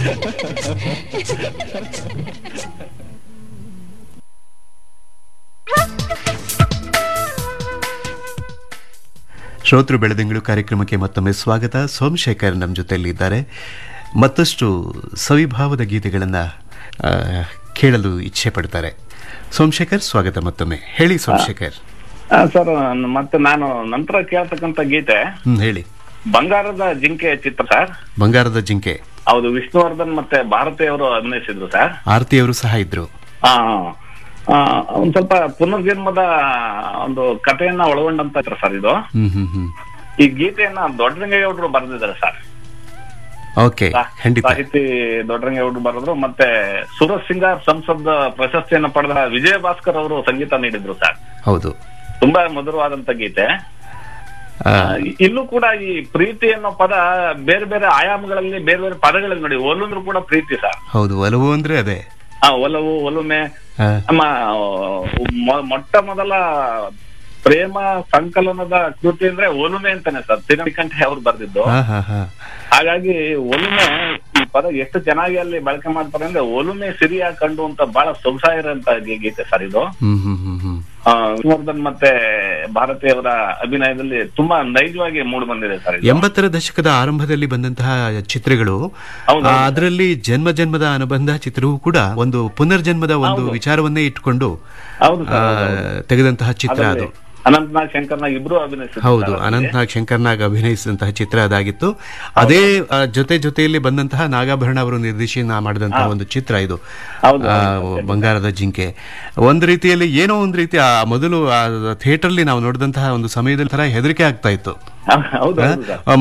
ಶ್ರೋತೃ ಬೆಳದಿಂಗಳು ಕಾರ್ಯಕ್ರಮಕ್ಕೆ ಮತ್ತೊಮ್ಮೆ ಸ್ವಾಗತ ಸೋಮಶೇಖರ್ ನಮ್ಮ ಜೊತೆಯಲ್ಲಿ ಇದ್ದಾರೆ ಮತ್ತಷ್ಟು ಸವಿಭಾವದ ಗೀತೆಗಳನ್ನು ಕೇಳಲು ಇಚ್ಛೆ ಪಡ್ತಾರೆ ಸೋಮಶೇಖರ್ ಸ್ವಾಗತ ಮತ್ತೊಮ್ಮೆ ಹೇಳಿ ಸೋಮಶೇಖರ್ ಆ, ಸರ್ ಮತ್ತೆ ನಾನು ನಂತರ ಕೇಳ್ತಕ್ಕಂತ ಗೀತೆ ಹ್ಮ್ ಹೇಳಿ ಬಂಗಾರದ ಜಿಂಕೆ ಚಿತ್ರ ಸರ್ ಬಂಗಾರದ ಜಿಂಕೆ ಹೌದು ವಿಷ್ಣುವರ್ಧನ್ ಮತ್ತೆ ಭಾರತಿ ಅವರು ಅಭಿನಯಿಸಿದ್ರು ಸರ್ ಆರತಿಯವರು ಸಹ ಇದ್ರು ಆ, ಆ, ಒಂದ್ ಸ್ವಲ್ಪ ಪುನರ್ಜನ್ಮದ ಒಂದು ಕಥೆಯನ್ನ ಒಳಗೊಂಡಂತ ಚಿತ್ರ ಸರ್ ಇದು ಹ್ಮ್ ಹ್ಮ್ ಹ್ಮ್ ಈ ಗೀತೆಯನ್ನ ದೊಡ್ಡರಂಗೇಗೌಡರು ಬರೆದಿದ್ದಾರೆ ಸರ್ ಓಕೆ ಖಂಡಿತ ಸಾಹಿತಿ ದೊಡ್ಡರಂಗೇಗೌಡರು ಬರೆದ್ರು ಮತ್ತೆ ಸೂರಜ್ ಸಿಂಗಾರ್ ಸಂಸದ್ ಪ್ರಶಸ್ತಿಯನ್ನ ಪಡೆದ ವಿಜಯ ಭಾಸ್ಕರ್ ಅವರು ಸಂಗೀತ ನೀಡಿದ್ರು ಸರ್ ಹೌದು ತುಂಬಾ ಮಧುರವಾದಂತ ಗೀತೆ ಆ, ಇಲ್ಲೂ ಕೂಡ ಈ ಪ್ರೀತಿ ಅನ್ನೋ ಪದ ಬೇರೆ ಬೇರೆ ಆಯಾಮಗಳಲ್ಲಿ ಬೇರೆ ಬೇರೆ ಪದಗಳಲ್ಲಿ ನೋಡಿ ಒಲುಂದ್ರು ಕೂಡ ಪ್ರೀತಿ ಸರ್ ಹೌದು ಒಲವು ಅಂದ್ರೆ ಅದೇ ಆ ಒಲವು ಒಲುಮೆ ಆ, ನಮ್ಮ ಮೊ- ಮೊಟ್ಟ ಮೊದಲ ಪ್ರೇಮ ಸಂಕಲನದ ಕೃತಿ ಅಂದ್ರೆ ಒಲುಮೆ ಅಂತಾನೆ ಸರ್ ತಿರುಮಣಿಕಂಠೆ ಅವ್ರು ಬರ್ದಿದ್ದು ಹಾ ಹಾ ಹಾ ಹಾಗಾಗಿ ಒಲುಮೆ ಈ ಪದ ಎಷ್ಟು ಚೆನ್ನಾಗಿ ಅಲ್ಲಿ ಬಳಕೆ ಮಾಡ್ತಾರೆ ಅಂದ್ರೆ ಒಲುಮೆ ಸಿರಿಯಾಗಿ ಕಂಡು ಅಂತ ಬಹಳ ಸೊಗಸಾಗಿರೋಂತ ಗೀತೆ ಸರ್ ಇದು ಹ್ಮ್ ಹ್ಮ್ ಹ್ಮ್ ಹ್ಮ್ ಆ, ವಿಷ್ಣುವರ್ಧನ್ ಮತ್ತೆ ಭಾರತಿ ಅವರ ಅಭಿನಯದಲ್ಲಿ ತುಂಬಾ ನೈಜವಾಗಿ ಮೂಡ್ ಬಂದಿದೆ ಸರ್ ಇದು. ಎಂಬತ್ತರ ದಶಕದ ಆರಂಭದಲ್ಲಿ ಬಂದಂತಹ ಚಿತ್ರಗಳು ಹೌದು, ಆ, ಅದರಲ್ಲಿ ಜನ್ಮ ಜನ್ಮದ ಅನುಬಂಧ ಚಿತ್ರವೂ ಕೂಡ ಒಂದು ಪುನರ್ಜನ್ಮದ ಒಂದು ವಿಚಾರವನ್ನೇ ಇಟ್ಕೊಂಡು ಹೌದು ಆ, ಸರ್ ತೆಗೆದಂತಹ ಚಿತ್ರ ಅದು ಅದರಲ್ಲಿ ಅನಂತನಾಗ್ ಶಂಕರ್ನಾಗ್ ಇಬ್ರು ಅಭಿನಯಿಸಿದ್ರು ಹೌದು ಸರ್ ಅದರಲ್ಲಿ. ಅನಂತನಾಗ್ ಶಂಕರ್ನಾಗ್ ಅಭಿನಯಿಸಿದಂತಹ ಚಿತ್ರ ಅದಾಗಿತ್ತು ಅದೇ ಆ, ಜೊತೆ ಜೊತೆಯಲ್ಲಿ ಬಂದಂತಹ ನಾಗಾಭರಣ ಅವರು ನಿರ್ದೇಶನ ಮಾಡಿದಂತಹ ಒಂದು ಚಿತ್ರ ಇದು ಹೌದು, ಆ, ಬಂಗಾರದ ಜಿಂಕೆ ಒಂದು ರೀತಿಯಲ್ಲಿ ಏನೋ ಒಂದು ರೀತಿ ಆ ಮೊದಲು ಥಿಯೇಟರ್ಲಿ ನಾವು ನೋಡಿದಂತಹ ಒಂದು ಸಮಯದಲ್ಲಿ ತರ ಹೆದರಿಕೆ ಆಗ್ತಾ ಇತ್ತು ಹೌದು ಹೌದು ಸರ್ ಆ,